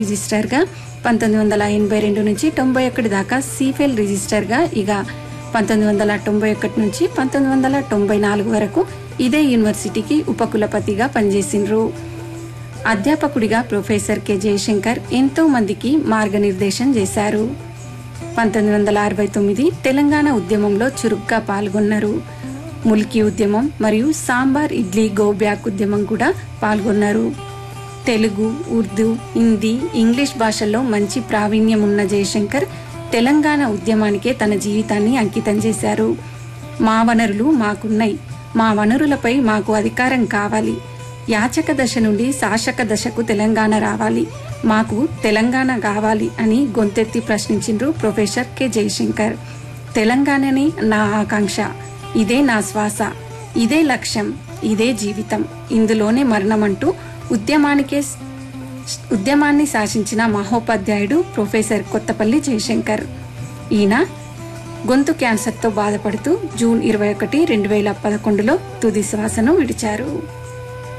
రిజిస్టర్గా పంతొమ్మిది వందల ఎనభై రెండు నుంచి తొంభై ఒకటి దాకా సీఫెల్ రిజిస్టర్గా ఇక పంతొమ్మిది వందల తొంభై ఒకటి నుంచి పంతొమ్మిది వందల తొంభై నాలుగు వరకు ఇదే యూనివర్సిటీకి ఉపకులపతిగా పనిచేసిండ్రు అధ్యాపకుడిగా ప్రొఫెసర్ కె జయశంకర్ ఎంతో మందికి మార్గనిర్దేశం చేశారు పంతొమ్మిది వందల అరవై తొమ్మిది తెలంగాణ ఉద్యమంలో చురుగ్గా పాల్గొన్నారు ముల్కీ ఉద్యమం మరియు సాంబార్ ఇడ్లీ గో బ్యాక్ ఉద్యమం కూడా పాల్గొన్నారు తెలుగు ఉర్దూ హిందీ ఇంగ్లీష్ భాషల్లో మంచి ప్రావీణ్యం ఉన్న జయశంకర్ తెలంగాణ ఉద్యమానికే తన జీవితాన్ని అంకితం చేశారు మా వనరులు మాకున్నాయి మా వనరులపై మాకు అధికారం కావాలి యాచక దశ నుండి శాసక దశకు తెలంగాణ రావాలి మాకు తెలంగాణ కావాలి అని గొంతెత్తి ప్రశ్నించిండ్రు ప్రొఫెసర్ కె జయశంకర్ తెలంగాణని నా ఆకాంక్ష ఇదే నా శ్వాస ఇదే లక్ష్యం ఇదే జీవితం ఇందులోనే మరణమంటూ ఉద్యమానికే ఉద్యమాన్ని శాసించిన మహోపాధ్యాయుడు ప్రొఫెసర్ కొత్తపల్లి జయశంకర్ ఈయన గొంతు క్యాన్సర్తో బాధపడుతూ జూన్ ఇరవై ఒకటి రెండు వేల పదకొండులో తుది శ్వాసను విడిచారు